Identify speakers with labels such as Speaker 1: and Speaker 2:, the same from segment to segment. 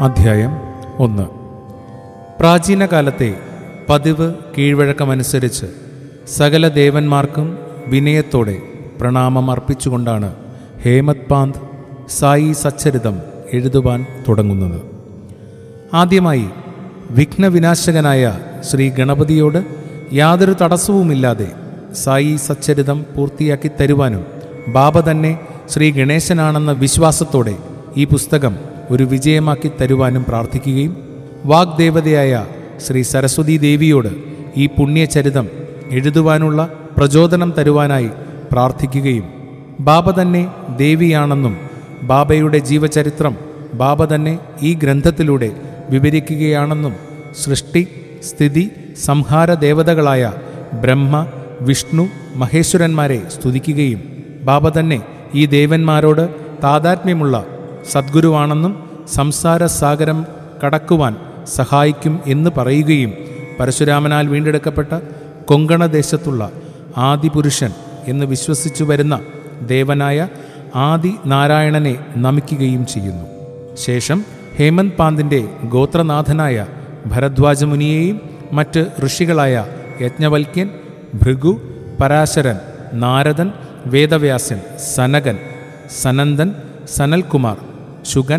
Speaker 1: അധ്യായം ഒന്ന് പ്രാചീന കാലത്തെ പതിവ് കീഴ്വഴക്കമനുസരിച്ച് സകല ദേവന്മാർക്കും വിനയത്തോടെ പ്രണാമം അർപ്പിച്ചുകൊണ്ടാണ് ഹേമത് പാന്ത് സായി സച്ചരിതം എഴുതുവാൻ തുടങ്ങുന്നത് ആദ്യമായി വിഘ്നവിനാശകനായ ശ്രീ ഗണപതിയോട് യാതൊരു തടസ്സവുമില്ലാതെ സായി സച്ചരിതം പൂർത്തിയാക്കി തരുവാനും ബാബ തന്നെ ശ്രീ ഗണേശനാണെന്ന വിശ്വാസത്തോടെ ഈ പുസ്തകം ഒരു വിജയമാക്കി തരുവാനും പ്രാർത്ഥിക്കുകയും വാഗ്ദേവതയായ ശ്രീ സരസ്വതി ദേവിയോട് ഈ പുണ്യചരിതം എഴുതുവാനുള്ള പ്രചോദനം തരുവാനായി പ്രാർത്ഥിക്കുകയും ബാബ തന്നെ ദേവിയാണെന്നും ബാബയുടെ ജീവചരിത്രം ബാബ തന്നെ ഈ ഗ്രന്ഥത്തിലൂടെ വിവരിക്കുകയാണെന്നും സൃഷ്ടി സ്ഥിതി സംഹാര ദേവതകളായ ബ്രഹ്മ വിഷ്ണു മഹേശ്വരന്മാരെ സ്തുതിക്കുകയും ബാബ തന്നെ ഈ ദേവന്മാരോട് താതാത്മ്യമുള്ള സദ്ഗുരുവാണെന്നും സംസാര സാഗരം കടക്കുവാൻ സഹായിക്കും എന്ന് പറയുകയും പരശുരാമനാൽ വീണ്ടെടുക്കപ്പെട്ട കൊങ്കണദേശത്തുള്ള ആദിപുരുഷൻ എന്ന് വിശ്വസിച്ചു വരുന്ന ദേവനായ ആദി നാരായണനെ നമിക്കുകയും ചെയ്യുന്നു ശേഷം ഹേമന്ത് പാന്തിൻ്റെ ഗോത്രനാഥനായ ഭരദ്വാജമുനിയെയും മറ്റ് ഋഷികളായ യജ്ഞവൽക്യൻ ഭൃഗു പരാശരൻ നാരദൻ വേദവ്യാസൻ സനകൻ സനന്ദൻ സനൽകുമാർ ശുഗൻ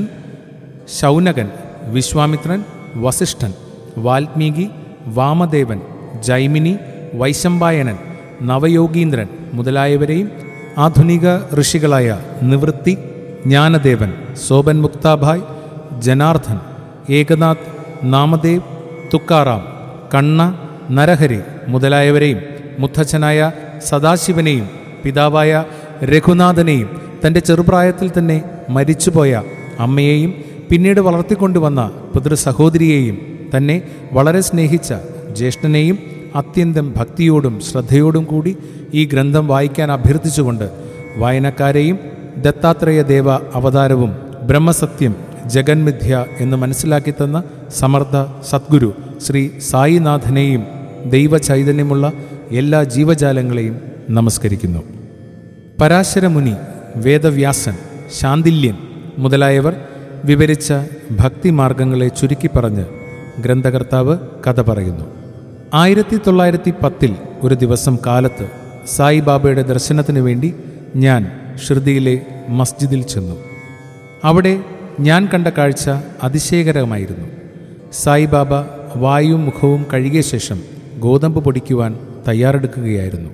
Speaker 1: ശൗനകൻ വിശ്വാമിത്രൻ വസിഷ്ഠൻ വാൽമീകി വാമദേവൻ ജൈമിനി വൈശമ്പായനൻ നവയോഗീന്ദ്രൻ മുതലായവരെയും ആധുനിക ഋഷികളായ നിവൃത്തി ജ്ഞാനദേവൻ സോബൻ മുക്താഭായ് ജനാർദ്ദൻ ഏകനാഥ് നാമദേവ് തുക്കാറാം കണ്ണ നരഹരി മുതലായവരെയും മുത്തച്ഛനായ സദാശിവനെയും പിതാവായ രഘുനാഥനെയും തൻ്റെ ചെറുപ്രായത്തിൽ തന്നെ മരിച്ചുപോയ അമ്മയെയും പിന്നീട് വളർത്തിക്കൊണ്ടുവന്ന പിതൃ സഹോദരിയെയും തന്നെ വളരെ സ്നേഹിച്ച ജ്യേഷ്ഠനെയും അത്യന്തം ഭക്തിയോടും ശ്രദ്ധയോടും കൂടി ഈ ഗ്രന്ഥം വായിക്കാൻ അഭ്യർത്ഥിച്ചുകൊണ്ട് വായനക്കാരെയും ദത്താത്രേയ ദേവ അവതാരവും ബ്രഹ്മസത്യം ജഗന്മിഥ്യ എന്ന് മനസ്സിലാക്കി തന്ന സമർത്ഥ സദ്ഗുരു ശ്രീ സായിനാഥനെയും ദൈവചൈതന്യമുള്ള എല്ലാ ജീവജാലങ്ങളെയും നമസ്കരിക്കുന്നു പരാശരമുനി വേദവ്യാസൻ ശാന്തില്യൻ മുതലായവർ വിവരിച്ച ഭക്തിമാർഗങ്ങളെ ചുരുക്കി പറഞ്ഞ് ഗ്രന്ഥകർത്താവ് കഥ പറയുന്നു ആയിരത്തി തൊള്ളായിരത്തി പത്തിൽ ഒരു ദിവസം കാലത്ത് സായിബാബയുടെ ദർശനത്തിനു വേണ്ടി ഞാൻ ഷിർദിയിലെ മസ്ജിദിൽ ചെന്നു അവിടെ ഞാൻ കണ്ട കാഴ്ച അതിശയകരമായിരുന്നു സായിബാബ വായും മുഖവും കഴുകിയ ശേഷം ഗോതമ്പ് പൊടിക്കുവാൻ തയ്യാറെടുക്കുകയായിരുന്നു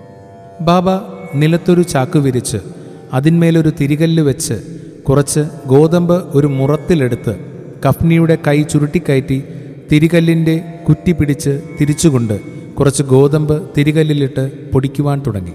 Speaker 1: ബാബ നിലത്തൊരു ചാക്ക് വിരിച്ച് അതിന്മേലൊരു തിരികല്ല് വെച്ച് കുറച്ച് ഗോതമ്പ് ഒരു മുറത്തിലെടുത്ത് കഫ്നിയുടെ കൈ ചുരുട്ടിക്കയറ്റി തിരികല്ലിൻ്റെ കുറ്റി പിടിച്ച് തിരിച്ചുകൊണ്ട് കുറച്ച് ഗോതമ്പ് തിരികല്ലിലിട്ട് പൊടിക്കുവാൻ തുടങ്ങി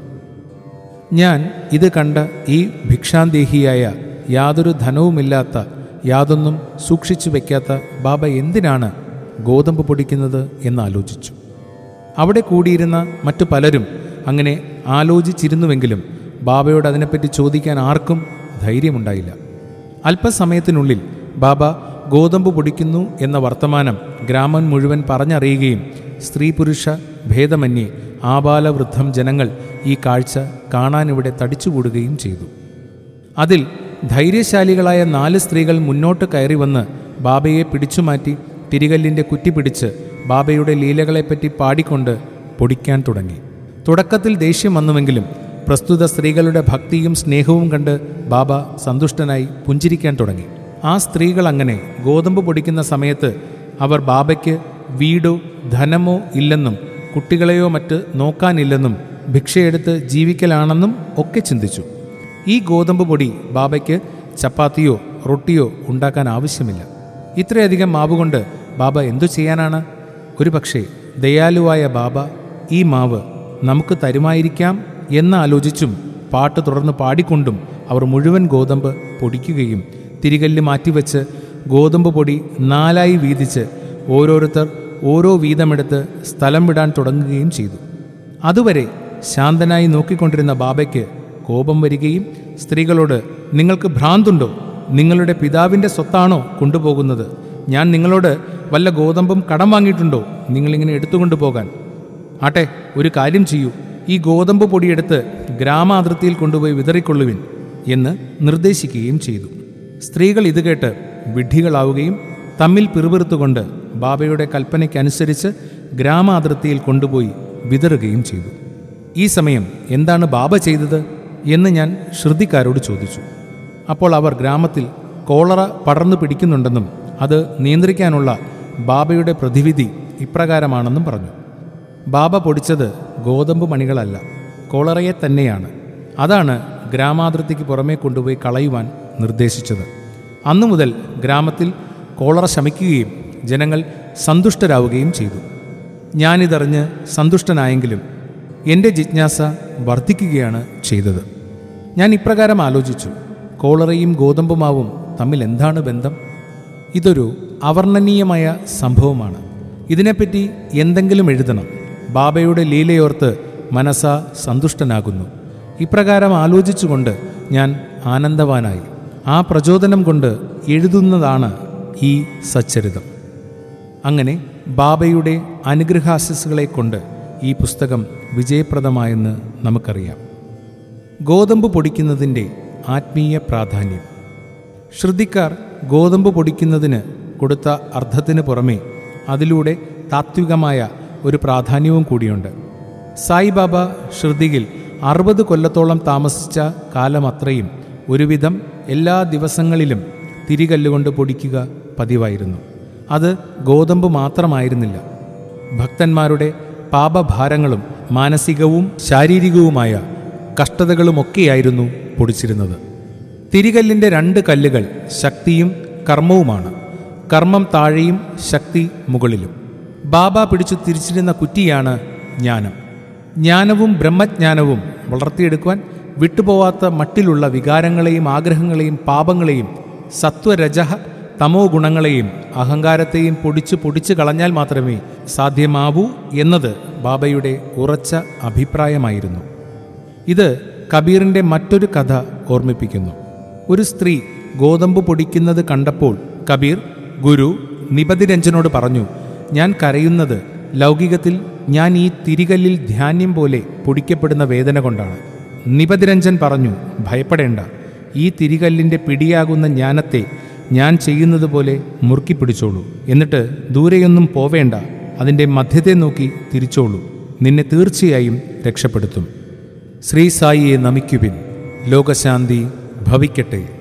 Speaker 1: ഞാൻ ഇത് കണ്ട ഈ ഭിക്ഷാന്തേഹിയായ യാതൊരു ധനവുമില്ലാത്ത യാതൊന്നും സൂക്ഷിച്ചു വയ്ക്കാത്ത ബാബ എന്തിനാണ് ഗോതമ്പ് പൊടിക്കുന്നത് എന്ന് ആലോചിച്ചു അവിടെ കൂടിയിരുന്ന മറ്റു പലരും അങ്ങനെ ആലോചിച്ചിരുന്നുവെങ്കിലും ബാബയോട് അതിനെപ്പറ്റി ചോദിക്കാൻ ആർക്കും ധൈര്യമുണ്ടായില്ല അല്പസമയത്തിനുള്ളിൽ ബാബ ഗോതമ്പ് പൊടിക്കുന്നു എന്ന വർത്തമാനം ഗ്രാമം മുഴുവൻ പറഞ്ഞറിയുകയും സ്ത്രീ പുരുഷ ഭേദമന്യേ ആബാലവൃദ്ധം ജനങ്ങൾ ഈ കാഴ്ച കാണാനിവിടെ തടിച്ചുകൂടുകയും ചെയ്തു അതിൽ ധൈര്യശാലികളായ നാല് സ്ത്രീകൾ മുന്നോട്ട് കയറി വന്ന് ബാബയെ പിടിച്ചുമാറ്റി തിരികല്ലിൻ്റെ കുറ്റി പിടിച്ച് ബാബയുടെ ലീലകളെപ്പറ്റി പാടിക്കൊണ്ട് പൊടിക്കാൻ തുടങ്ങി തുടക്കത്തിൽ ദേഷ്യം വന്നുവെങ്കിലും പ്രസ്തുത സ്ത്രീകളുടെ ഭക്തിയും സ്നേഹവും കണ്ട് ബാബ സന്തുഷ്ടനായി പുഞ്ചിരിക്കാൻ തുടങ്ങി ആ സ്ത്രീകൾ അങ്ങനെ ഗോതമ്പ് പൊടിക്കുന്ന സമയത്ത് അവർ ബാബയ്ക്ക് വീടോ ധനമോ ഇല്ലെന്നും കുട്ടികളെയോ മറ്റ് നോക്കാനില്ലെന്നും ഭിക്ഷയെടുത്ത് ജീവിക്കലാണെന്നും ഒക്കെ ചിന്തിച്ചു ഈ ഗോതമ്പ് പൊടി ബാബയ്ക്ക് ചപ്പാത്തിയോ റൊട്ടിയോ ഉണ്ടാക്കാൻ ആവശ്യമില്ല ഇത്രയധികം മാവ് കൊണ്ട് ബാബ എന്തു ചെയ്യാനാണ് ഒരു പക്ഷേ ദയാലുവായ ബാബ ഈ മാവ് നമുക്ക് തരുമായിരിക്കാം എന്ന് ആലോചിച്ചും പാട്ട് തുടർന്ന് പാടിക്കൊണ്ടും അവർ മുഴുവൻ ഗോതമ്പ് പൊടിക്കുകയും തിരികല്ല് മാറ്റിവെച്ച് ഗോതമ്പ് പൊടി നാലായി വീതിച്ച് ഓരോരുത്തർ ഓരോ വീതമെടുത്ത് സ്ഥലം വിടാൻ തുടങ്ങുകയും ചെയ്തു അതുവരെ ശാന്തനായി നോക്കിക്കൊണ്ടിരുന്ന ബാബയ്ക്ക് കോപം വരികയും സ്ത്രീകളോട് നിങ്ങൾക്ക് ഭ്രാന്തുണ്ടോ നിങ്ങളുടെ പിതാവിൻ്റെ സ്വത്താണോ കൊണ്ടുപോകുന്നത് ഞാൻ നിങ്ങളോട് വല്ല ഗോതമ്പും കടം വാങ്ങിയിട്ടുണ്ടോ നിങ്ങളിങ്ങനെ എടുത്തുകൊണ്ടു പോകാൻ ആട്ടെ ഒരു കാര്യം ചെയ്യൂ ഈ ഗോതമ്പ് പൊടിയെടുത്ത് ഗ്രാമാതിർത്തിയിൽ കൊണ്ടുപോയി വിതറിക്കൊള്ളുവിൻ എന്ന് നിർദ്ദേശിക്കുകയും ചെയ്തു സ്ത്രീകൾ ഇത് കേട്ട് വിഡ്ഢികളാവുകയും തമ്മിൽ പിറുപിറുത്തുകൊണ്ട് ബാബയുടെ കൽപ്പനയ്ക്കനുസരിച്ച് ഗ്രാമാതിർത്തിയിൽ കൊണ്ടുപോയി വിതറുകയും ചെയ്തു ഈ സമയം എന്താണ് ബാബ ചെയ്തത് എന്ന് ഞാൻ ശ്രുതിക്കാരോട് ചോദിച്ചു അപ്പോൾ അവർ ഗ്രാമത്തിൽ കോളറ പടർന്നു പിടിക്കുന്നുണ്ടെന്നും അത് നിയന്ത്രിക്കാനുള്ള ബാബയുടെ പ്രതിവിധി ഇപ്രകാരമാണെന്നും പറഞ്ഞു ബാബ പൊടിച്ചത് ഗോതമ്പ് മണികളല്ല കോളറയെ തന്നെയാണ് അതാണ് ഗ്രാമാതിർത്തിക്ക് പുറമേ കൊണ്ടുപോയി കളയുവാൻ നിർദ്ദേശിച്ചത് അന്നു മുതൽ ഗ്രാമത്തിൽ കോളറ ശമിക്കുകയും ജനങ്ങൾ സന്തുഷ്ടരാവുകയും ചെയ്തു ഞാനിതറിഞ്ഞ് സന്തുഷ്ടനായെങ്കിലും എൻ്റെ ജിജ്ഞാസ വർദ്ധിക്കുകയാണ് ചെയ്തത് ഞാൻ ഇപ്രകാരം ആലോചിച്ചു കോളറയും ഗോതമ്പുമാവും തമ്മിൽ എന്താണ് ബന്ധം ഇതൊരു അവർണ്ണനീയമായ സംഭവമാണ് ഇതിനെപ്പറ്റി എന്തെങ്കിലും എഴുതണം ബാബയുടെ ലീലയോർത്ത് മനസ്സ സന്തുഷ്ടനാകുന്നു ഇപ്രകാരം ആലോചിച്ചുകൊണ്ട് ഞാൻ ആനന്ദവാനായി ആ പ്രചോദനം കൊണ്ട് എഴുതുന്നതാണ് ഈ സച്ചരിതം അങ്ങനെ ബാബയുടെ അനുഗ്രഹാശസ്സുകളെ കൊണ്ട് ഈ പുസ്തകം വിജയപ്രദമായെന്ന് നമുക്കറിയാം ഗോതമ്പ് പൊടിക്കുന്നതിൻ്റെ ആത്മീയ പ്രാധാന്യം ശ്രുതിക്കാർ ഗോതമ്പ് പൊടിക്കുന്നതിന് കൊടുത്ത അർത്ഥത്തിന് പുറമെ അതിലൂടെ താത്വികമായ ഒരു പ്രാധാന്യവും കൂടിയുണ്ട് സായിബാബ ശ്രുതിയിൽ അറുപത് കൊല്ലത്തോളം താമസിച്ച കാലമത്രയും ഒരുവിധം എല്ലാ ദിവസങ്ങളിലും തിരികല്ലുകൊണ്ട് പൊടിക്കുക പതിവായിരുന്നു അത് ഗോതമ്പ് മാത്രമായിരുന്നില്ല ഭക്തന്മാരുടെ പാപഭാരങ്ങളും മാനസികവും ശാരീരികവുമായ കഷ്ടതകളുമൊക്കെയായിരുന്നു പൊടിച്ചിരുന്നത് തിരികല്ലിൻ്റെ രണ്ട് കല്ലുകൾ ശക്തിയും കർമ്മവുമാണ് കർമ്മം താഴെയും ശക്തി മുകളിലും ബാബ പിടിച്ചു തിരിച്ചിരുന്ന കുറ്റിയാണ് ജ്ഞാനം ജ്ഞാനവും ബ്രഹ്മജ്ഞാനവും വളർത്തിയെടുക്കുവാൻ വിട്ടുപോവാത്ത മട്ടിലുള്ള വികാരങ്ങളെയും ആഗ്രഹങ്ങളെയും പാപങ്ങളെയും സത്വരജഹ തമോ ഗുണങ്ങളെയും അഹങ്കാരത്തെയും പൊടിച്ചു പൊടിച്ചു കളഞ്ഞാൽ മാത്രമേ സാധ്യമാവൂ എന്നത് ബാബയുടെ ഉറച്ച അഭിപ്രായമായിരുന്നു ഇത് കബീറിൻ്റെ മറ്റൊരു കഥ ഓർമ്മിപ്പിക്കുന്നു ഒരു സ്ത്രീ ഗോതമ്പ് പൊടിക്കുന്നത് കണ്ടപ്പോൾ കബീർ ഗുരു നിപതിരഞ്ജനോട് പറഞ്ഞു ഞാൻ കരയുന്നത് ലൗകികത്തിൽ ഞാൻ ഈ തിരികല്ലിൽ ധ്യാനം പോലെ പൊടിക്കപ്പെടുന്ന വേദന കൊണ്ടാണ് നിപതിരഞ്ജൻ പറഞ്ഞു ഭയപ്പെടേണ്ട ഈ തിരികല്ലിൻ്റെ പിടിയാകുന്ന ജ്ഞാനത്തെ ഞാൻ ചെയ്യുന്നത് പോലെ മുറുക്കി പിടിച്ചോളൂ എന്നിട്ട് ദൂരെയൊന്നും പോവേണ്ട അതിൻ്റെ മധ്യത്തെ നോക്കി തിരിച്ചോളൂ നിന്നെ തീർച്ചയായും രക്ഷപ്പെടുത്തും ശ്രീ സായിയെ നമിക്കുവിൻ ലോകശാന്തി ഭവിക്കട്ടെ